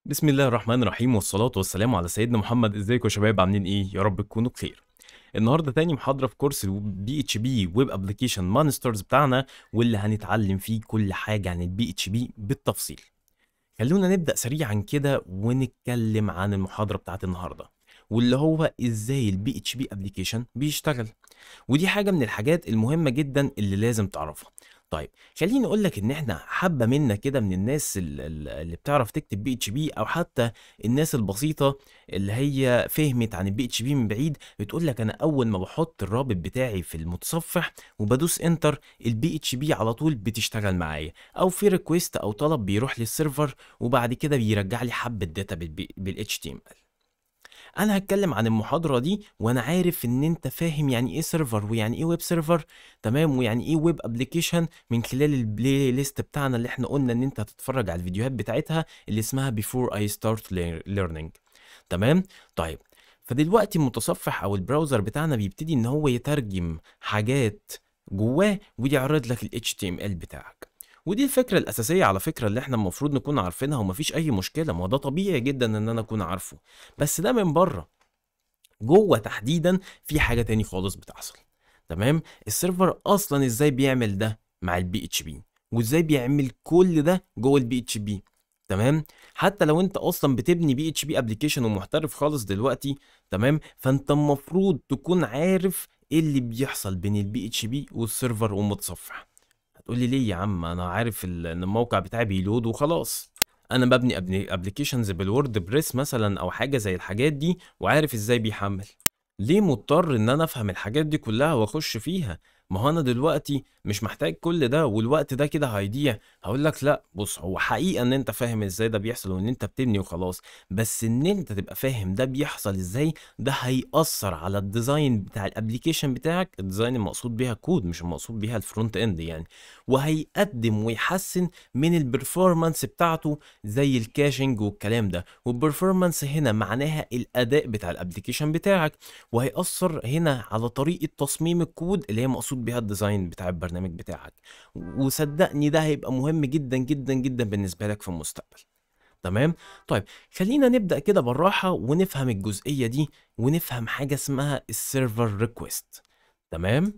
بسم الله الرحمن الرحيم والصلاة والسلام على سيدنا محمد ازيكم يا شباب عاملين ايه يا رب تكونوا بخير النهارده تاني محاضرة في كورس البي اتش بي ويب ابلكيشن مانسترز بتاعنا واللي هنتعلم فيه كل حاجة عن البي اتش بي بالتفصيل خلونا نبدأ سريعا كده ونتكلم عن المحاضرة بتاعت النهارده واللي هو ازاي البي اتش بي ابلكيشن بيشتغل ودي حاجة من الحاجات المهمة جدا اللي لازم تعرفها طيب خليني اقول لك ان احنا حبه منا كده من الناس ال- ال- اللي بتعرف تكتب بي اتش بي او حتى الناس البسيطه اللي هي فهمت عن البي اتش بي من بعيد بتقول لك انا اول ما بحط الرابط بتاعي في المتصفح وبدوس انتر البي اتش بي على طول بتشتغل معايا او في ريكويست او طلب بيروح للسيرفر وبعد كده بيرجع لي حبه داتا بالاتش تي ام ال انا هتكلم عن المحاضره دي وانا عارف ان انت فاهم يعني ايه سيرفر ويعني ايه ويب سيرفر تمام ويعني ايه ويب ابلكيشن من خلال البلاي ليست بتاعنا اللي احنا قلنا ان انت هتتفرج على الفيديوهات بتاعتها اللي اسمها before I start lear- learning تمام طيب فدلوقتي المتصفح او البراوزر بتاعنا بيبتدي ان هو يترجم حاجات جواه ويعرض لك ال HTML بتاعك ودي الفكرة الأساسية على فكرة اللي احنا المفروض نكون عارفينها ومفيش أي مشكلة ما هو ده طبيعي جدا إن أنا أكون عارفه بس ده من بره جوه تحديدا في حاجه تاني خالص بتحصل تمام السيرفر اصلا ازاي بيعمل ده مع البي اتش بي وازاي بيعمل كل ده جوه البي اتش بي تمام حتى لو انت اصلا بتبني بي اتش بي ابلكيشن ومحترف خالص دلوقتي تمام فانت المفروض تكون عارف ايه اللي بيحصل بين البي اتش بي والسيرفر والمتصفح هتقولي ليه يا عم انا عارف ال- ان الموقع بتاعي بيلود وخلاص انا ببني ابني ابلكيشنز بالوورد بريس مثلا او حاجه زي الحاجات دي وعارف ازاي بيحمل ليه مضطر ان انا افهم الحاجات دي كلها واخش فيها ما هو انا دلوقتي مش محتاج كل ده والوقت ده كده هيضيع هقول لك لا بص هو حقيقة ان انت فاهم ازاي ده بيحصل وان انت بتبني وخلاص بس ان انت تبقى فاهم ده بيحصل ازاي ده هيأثر على الديزاين بتاع الابليكيشن بتاعك الديزاين المقصود بيها كود مش المقصود بيها الفرونت اند يعني وهيقدم ويحسن من البرفورمانس بتاعته زي الكاشنج والكلام ده والبرفورمانس هنا معناها الاداء بتاع الابليكيشن بتاعك وهيأثر هنا على طريقة تصميم الكود اللي هي مقصود بيها الديزاين بتاع البرنامج بتاعك وصدقني ده هيبقى مهم جدا جدا جدا بالنسبة لك في المستقبل تمام طيب خلينا نبدأ كده بالراحة ونفهم الجزئية دي ونفهم حاجة اسمها السيرفر ريكويست تمام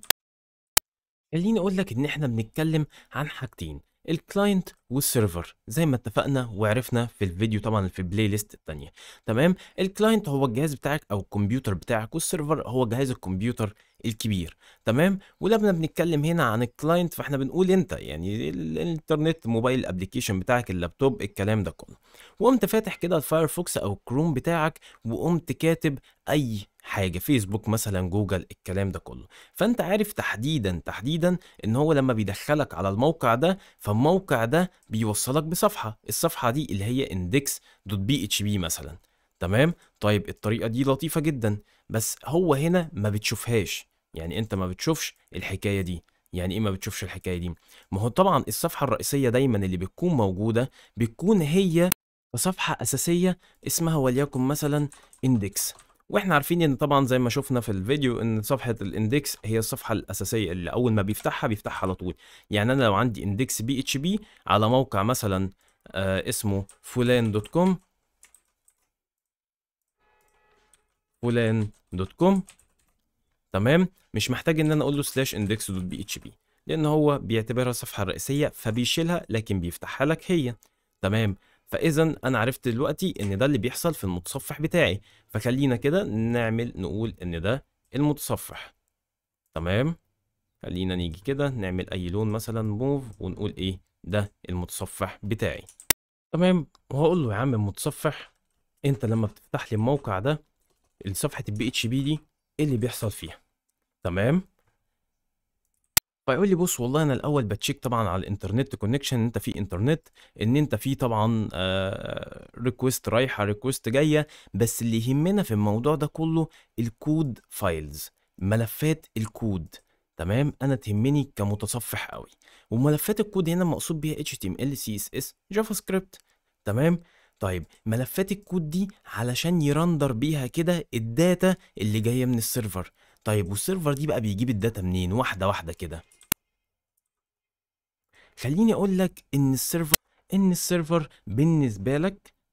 خليني اقول لك ان احنا بنتكلم عن حاجتين الكلاينت والسيرفر زي ما اتفقنا وعرفنا في الفيديو طبعا في البلاي ليست التانية تمام الكلاينت هو الجهاز بتاعك او الكمبيوتر بتاعك والسيرفر هو جهاز الكمبيوتر الكبير تمام ولما بنتكلم هنا عن الكلاينت فاحنا بنقول انت يعني ال- الانترنت موبايل ابلكيشن بتاعك اللابتوب الكلام ده كله وقمت فاتح كده الفايرفوكس او الكروم بتاعك وقمت كاتب اي حاجه فيسبوك مثلا جوجل الكلام ده كله فانت عارف تحديدا تحديدا ان هو لما بيدخلك على الموقع ده فالموقع ده بيوصلك بصفحه الصفحه دي اللي هي index.php مثلا تمام طيب الطريقه دي لطيفه جدا بس هو هنا ما بتشوفهاش يعني انت ما بتشوفش الحكايه دي يعني ايه ما بتشوفش الحكايه دي ما هو طبعا الصفحه الرئيسيه دايما اللي بتكون موجوده بتكون هي صفحه اساسيه اسمها وليكن مثلا index واحنا عارفين ان طبعا زي ما شفنا في الفيديو ان صفحه الاندكس هي الصفحه الاساسيه اللي اول ما بيفتحها بيفتحها على طول يعني انا لو عندي اندكس بي اتش بي على موقع مثلا آه اسمه فلان دوت كوم فلان دوت كوم تمام مش محتاج ان انا اقول له سلاش اندكس دوت بي اتش بي لان هو بيعتبرها الصفحه الرئيسيه فبيشيلها لكن بيفتحها لك هي تمام فاذا انا عرفت دلوقتي ان ده اللي بيحصل في المتصفح بتاعي فخلينا كده نعمل نقول ان ده المتصفح تمام خلينا نيجي كده نعمل اي لون مثلا موف ونقول ايه ده المتصفح بتاعي تمام وهقول له يا عم المتصفح انت لما بتفتح لي الموقع ده صفحه البي اتش بي دي ايه اللي بيحصل فيها تمام فيقول لي بص والله انا الاول بتشيك طبعا على الانترنت كونكشن ان انت في انترنت ان انت في طبعا ريكوست رايحه ريكوست جايه بس اللي يهمنا في الموضوع ده كله الكود فايلز ملفات الكود تمام انا تهمني كمتصفح قوي وملفات الكود هنا مقصود بيها HTML CSS جافا سكريبت تمام طيب ملفات الكود دي علشان يرندر بيها كده الداتا اللي جايه من السيرفر طيب والسيرفر دي بقى بيجيب الداتا منين واحده واحده كده خليني اقول لك ان السيرفر ان السيرفر بالنسبه لك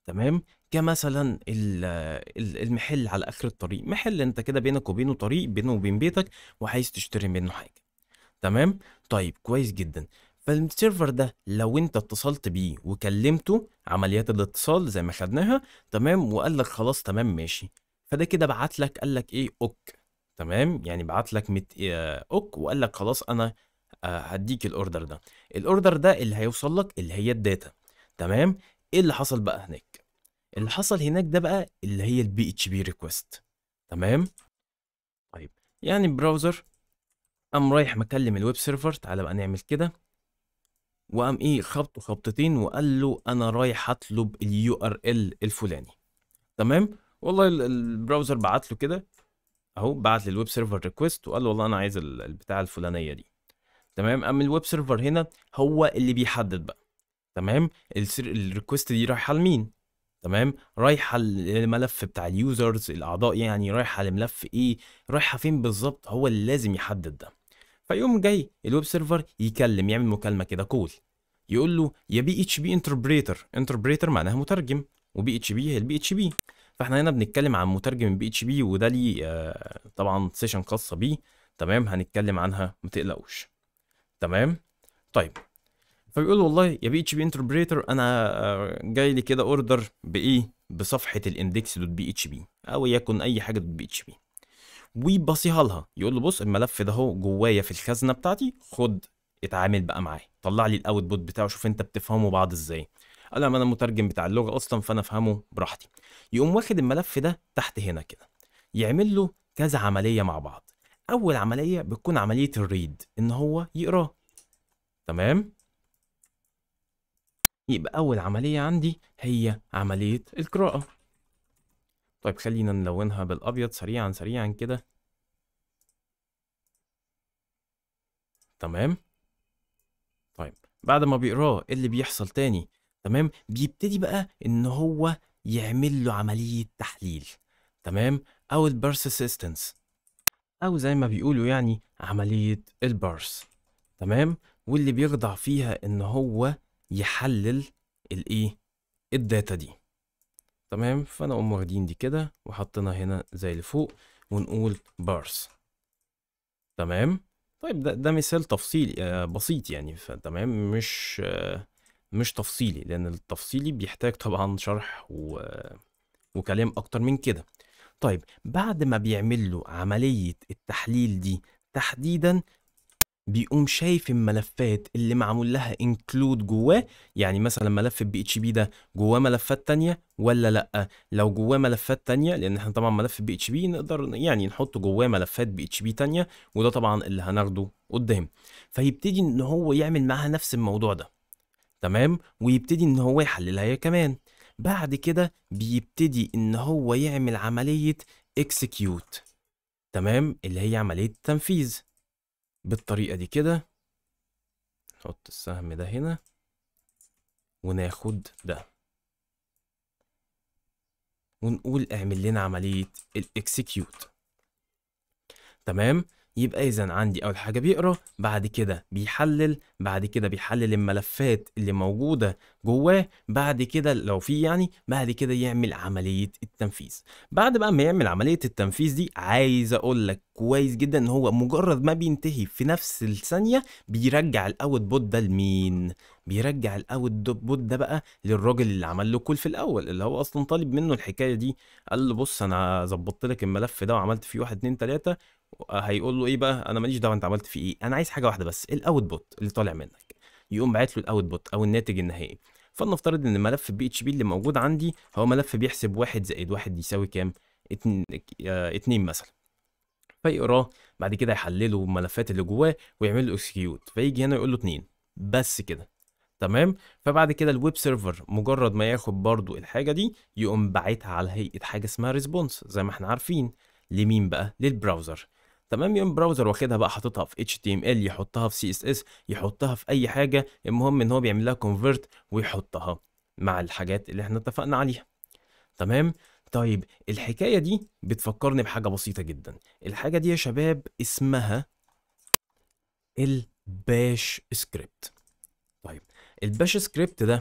تمام كمثلا ال- ال- المحل على اخر الطريق محل انت كده بينك وبينه طريق بينه وبين بيتك وعايز تشتري منه حاجه تمام طيب كويس جدا فالسيرفر ده لو انت اتصلت بيه وكلمته عمليات الاتصال زي ما خدناها تمام وقال لك خلاص تمام ماشي فده كده بعت لك قال لك ايه اوك تمام يعني بعت لك مت... آه، اوك وقال لك خلاص انا آه، هديك الاوردر ده الاوردر ده اللي هيوصل لك اللي هي الداتا تمام ايه اللي حصل بقى هناك اللي حصل هناك ده بقى اللي هي البي اتش بي ريكوست تمام طيب يعني البراوزر قام رايح مكلم الويب سيرفر تعالى بقى نعمل كده وقام ايه خبطه خبطتين وقال له انا رايح اطلب اليو ار ال الفلاني تمام والله ال- البراوزر بعت له كده اهو بعت للويب سيرفر ريكوست وقال له والله انا عايز ال- البتاع الفلانيه دي تمام اما الويب سيرفر هنا هو اللي بيحدد بقى تمام السير- الريكوست دي رايحه لمين تمام رايحه الملف بتاع اليوزرز الاعضاء يعني رايحه لملف ايه رايحه فين بالظبط هو اللي لازم يحدد ده فيقوم جاي الويب سيرفر يكلم يعمل مكالمه كده كول يقول له يا بي اتش بي انتربريتر انتربريتر معناها مترجم وبي اتش بي هي البي اتش بي فاحنا هنا بنتكلم عن مترجم البي اتش بي وده ليه آه، طبعا سيشن خاصه بيه تمام هنتكلم عنها ما تقلقوش تمام طيب فبيقول له والله يا بي اتش بي انتربريتر انا آه، جاي لي كده اوردر بايه بصفحه الاندكس دوت بي اتش بي او يكن اي حاجه دوت بي اتش بي ويبصيها لها يقول له بص الملف ده اهو جوايا في الخزنه بتاعتي خد اتعامل بقى معاه طلع لي الاوت بوت بتاعه شوف انت بتفهموا بعض ازاي قال له ما انا مترجم بتاع اللغه اصلا فانا افهمه براحتي يقوم واخد الملف ده تحت هنا كده يعمل له كذا عمليه مع بعض اول عمليه بتكون عمليه الريد ان هو يقراه تمام يبقى اول عمليه عندي هي عمليه القراءه طيب خلينا نلونها بالابيض سريعا سريعا كده تمام طيب بعد ما بيقراه ايه اللي بيحصل تاني تمام بيبتدي بقى ان هو يعمل له عملية تحليل تمام او البرسيستنس او زي ما بيقولوا يعني عملية البارس تمام واللي بيخضع فيها ان هو يحلل الايه الداتا دي تمام فانا اقوم واخدين دي كده وحطينا هنا زي اللي فوق ونقول بارس تمام طيب ده ده مثال تفصيلي آه، بسيط يعني فتمام مش آه، مش تفصيلي لان التفصيلي بيحتاج طبعا شرح و... وكلام اكتر من كده طيب بعد ما بيعمل له عملية التحليل دي تحديدا بيقوم شايف الملفات اللي معمول لها انكلود جواه يعني مثلا ملف البي اتش بي ده جواه ملفات تانية ولا لا لو جواه ملفات تانية لان احنا طبعا ملف البي اتش بي نقدر يعني نحط جواه ملفات بي اتش بي تانية وده طبعا اللي هناخده قدام فيبتدي ان هو يعمل معاها نفس الموضوع ده تمام ويبتدي ان هو يحللها هي كمان بعد كده بيبتدي ان هو يعمل عملية execute تمام اللي هي عملية تنفيذ بالطريقة دي كده نحط السهم ده هنا وناخد ده ونقول اعمل لنا عملية الاكسكيوت تمام يبقى اذا عندي اول حاجة بيقرا بعد كده بيحلل بعد كده بيحلل الملفات اللي موجودة جواه بعد كده لو في يعني بعد كده يعمل عملية التنفيذ بعد بقى ما يعمل عملية التنفيذ دي عايز اقول لك كويس جدا ان هو مجرد ما بينتهي في نفس الثانية بيرجع الاوت بوت ده لمين بيرجع الاوت بوت ده بقى للراجل اللي عمل له كول في الاول اللي هو اصلا طالب منه الحكايه دي قال له بص انا ظبطت لك الملف ده وعملت فيه واحد اتنين تلاته هيقول له ايه بقى انا ماليش دعوه انت عملت فيه ايه انا عايز حاجه واحده بس الاوت بوت اللي طالع منك يقوم باعت له الاوت بوت او الناتج النهائي فلنفترض ان ملف البي اتش بي اللي موجود عندي هو ملف بيحسب واحد زائد واحد يساوي كام اتنين, آه، اتنين مثلا فيقراه بعد كده يحلله الملفات اللي جواه ويعمل له اكسكيوت فيجي هنا يقول له اتنين بس كده تمام فبعد كده الويب سيرفر مجرد ما ياخد برضو الحاجه دي يقوم باعتها على هيئه حاجه اسمها ريسبونس زي ما احنا عارفين لمين بقى للبراوزر تمام يقوم براوزر واخدها بقى حاططها في HTML يحطها في CSS يحطها في اي حاجه المهم ان هو بيعمل لها كونفرت ويحطها مع الحاجات اللي احنا اتفقنا عليها تمام طيب الحكايه دي بتفكرني بحاجه بسيطه جدا الحاجه دي يا شباب اسمها الباش سكريبت طيب الباش سكريبت ده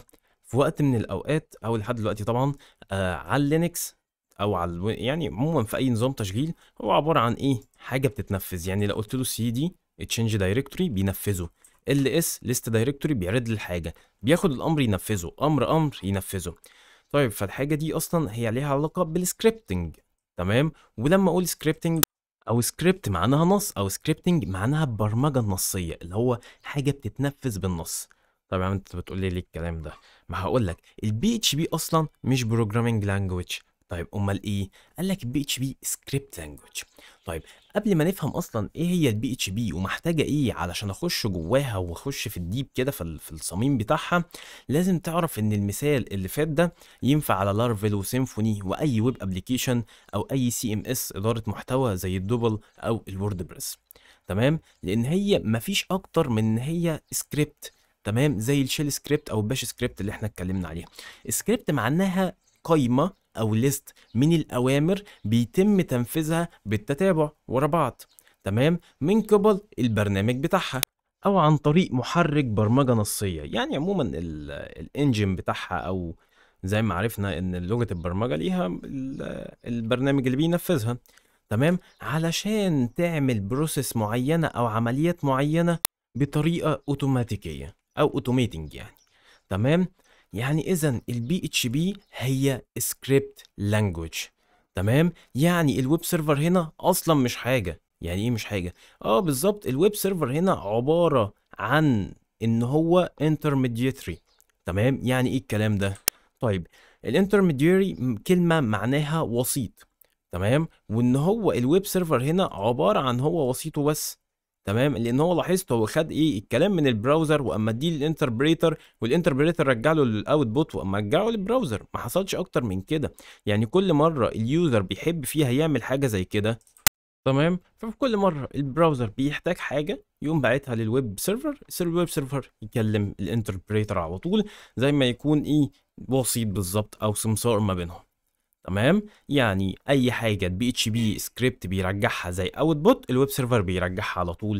في وقت من الأوقات أو لحد دلوقتي طبعًا آآ على الLinux أو على الو يعني عمومًا في أي نظام تشغيل هو عبارة عن إيه، حاجة بتتنفّذ، يعني لو قُلت له cd change directory بينفّذه، ls list directory بيعرض لي الحاجة، بياخد الأمر ينفّذه، أمر، أمر ينفّذه. طيب فالحاجة دي أصلًا هي ليها علاقة بالscripting تمام، ولمّا أقول scripting أو script معناها نص أو scripting معناها البرمجة النصية، اللي هو حاجة بتتنفّذ بالنص. طب يا عم أنت بتقول لي ليه الكلام ده؟ ما هاقول لك الPHP أصلًا مش programming language طيب أُمّال إيه؟ قال لك الPHP script language. طيب قبل ما نفهم أصلًا إيه هي الPHP ومحتاجة إيه علشان أخُش جواها وأخُش في الdeep كده في ال في الصميم بتاعها، لازم تعرف إن المثال اللي فات ده ينفع على laravel وsymfony وأي web application أو أي CMS إدارة محتوى زي الDrupal أو الWordPress تمام، لإن هي ما فيش أكتر من إن هي script تمام، زي الshell script أو الbash script اللي إحنا اتكلمنا عليها. script معناها قايمة أو list من الأوامر بيتم تنفيذها بالتتابع ورا بعض تمام، من قِبَل البرنامج بتاعها أو عن طريق محرك برمجة نصية، يعني عمومًا ال الengine بتاعها أو زي ما عرفنا إن لغة البرمجة ليها ال البرنامج اللي بينفذها تمام، علشان تعمل process معينة أو عمليات معينة بطريقة أوتوماتيكية أو automating يعني تمام، يعني إذًا الPHP هي script language تمام، يعني الweb server هنا أصلًا مش حاجة، يعني إيه مش حاجة؟ آه بالضبط الweb server هنا عبارة عن إن هو intermediary تمام، يعني إيه الكلام ده؟ طيب الintermediary م كلمة معناها وسيط تمام، وإن هو الweb server هنا عبارة عن هو وسيط وبس تمام، لإن هو لاحظت هو خد إيه الكلام من البراوزر وقام مدّيه للinterpreter والinterpreter رجّع له الoutput وقام رجّعه للبراوزر، ما حصلش أكتر من كده، يعني كل مرة الuser بيحب فيها يعمل حاجة زي كده تمام، ففي كل مرة البراوزر بيحتاج حاجة يقوم باعتها للweb server الس الweb server يكلم الinterpreter على طول زي ما يكون إيه وسيط بالضبط أو سمسار ما بينهم تمام، يعني أي حاجة الPHP script بيرجّعها زي output الweb server بيرجّعها على طول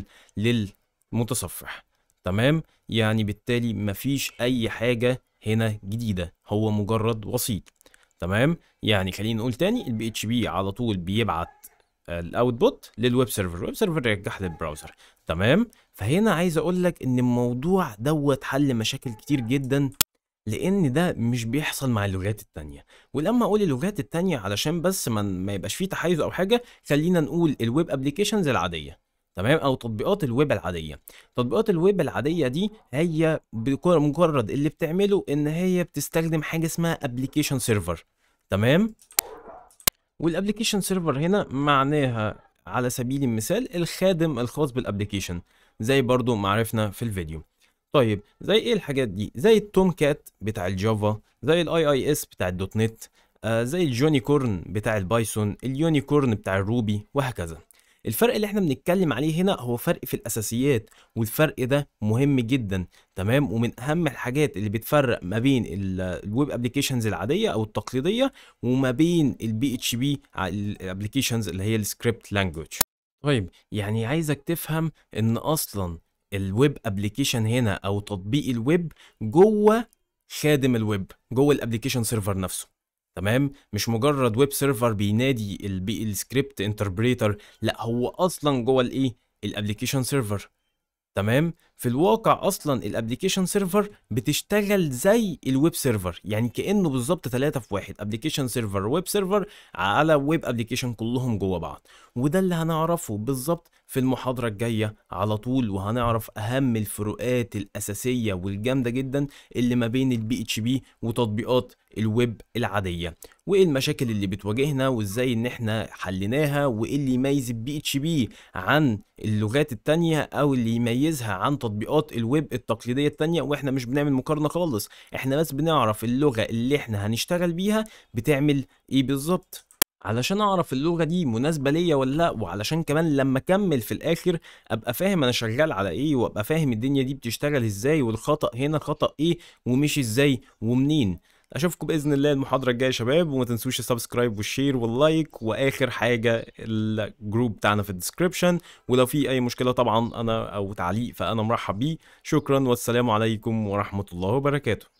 للمتصفح تمام، يعني بالتالي ما فيش أي حاجة هنا جديدة، هو مجرد وسيط تمام، يعني خلّينا نقول تاني الPHP على طول بيبعت الoutput للweb server الweb server يرجّعها للبراوزر تمام، فهنا عايز أقول لك إن الموضوع دوّة حل مشاكل كتير جدًا لإن ده مش بيحصل مع اللغات التانية، ولمّا أقول اللغات التانية علشان بس ما ن ما يبقاش في تحيُّز أو حاجة خلّينا نقول الweb applications العادية تمام، أو تطبيقات الweb العادية، تطبيقات الweb العادية دي هي بك مجرد اللي بتعمله إن هي بتستخدم حاجة اسمها application server تمام، والapplication server هنا معناها على سبيل المثال الخادم الخاص بالapplication زي برضه ما عرفنا في الفيديو. طيب زي إيه الحاجات دي؟ زي الTomcat بتاع الجافا، زي الIIS بتاع الDotNet آآ زي الJunicorn بتاع الPython، الUnicorn بتاع الRuby وهكذا. الفرق اللي إحنا بنتكلم عليه هنا هو فرق في الأساسيات، والفرق ده مهم جدًا تمام، ومن أهم الحاجات اللي بتفرّق ما بين ال الweb applications العادية أو التقليدية وما بين الPHP ع الapplications اللي هي الscript language. طيب يعني عايزك تفهم إن أصلًا الweb application هنا أو تطبيق الweb جوّه خادم الweb جوّه الapplication server نفسه تمام، مش مجرد web server بينادي الب الscript interpreter لأ هو أصلًا جوّه الإيه الapplication server تمام، في الواقع أصلًا الapplication server بتشتغل زي الweb server يعني كإنه بالضبط 3 في 1 application server وweb server على web application كلّهم جوّه بعض، وده اللي هنعرفه بالضبط في المحاضرة الجاية على طول، وهنعرف أهم الفروقات الأساسية والجامدة جدًا اللي ما بين الPHP وتطبيقات الweb العادية، وإيه المشاكل اللي بتواجهنا وإزاي إن إحنا حليناها، وإيه اللي يميز الPHP عن اللغات التانية أو اللي يميزها عن تطبيقات الweb التقليدية التانية، وإحنا مش بنعمل مقارنة خالص، إحنا بس بنعرف اللغة اللي إحنا هنشتغل بيها بتعمل إيه بالضبط، علشان أعرف اللغة دي مناسبة ليّا والّا لأ، وعلشان كمان لمّا أكمّل في الآخر أبقى فاهم أنا شغّال على إيه، وأبقى فاهم الدنيا دي بتشتغل إزاي، والخطأ هنا خطأ إيه، ومشي إزاي ومنين. أشوفكم بإذن الله المحاضرة الجاية يا شباب، وما تنسوش الsubscribe والshare والlike، وآخر حاجة الgroup بتاعنا في الdescription ولو في أي مشكلة طبعًا أنا أو تعليق فأنا مرحّب بيه، شكرًا والسلام عليكم ورحمة الله وبركاته.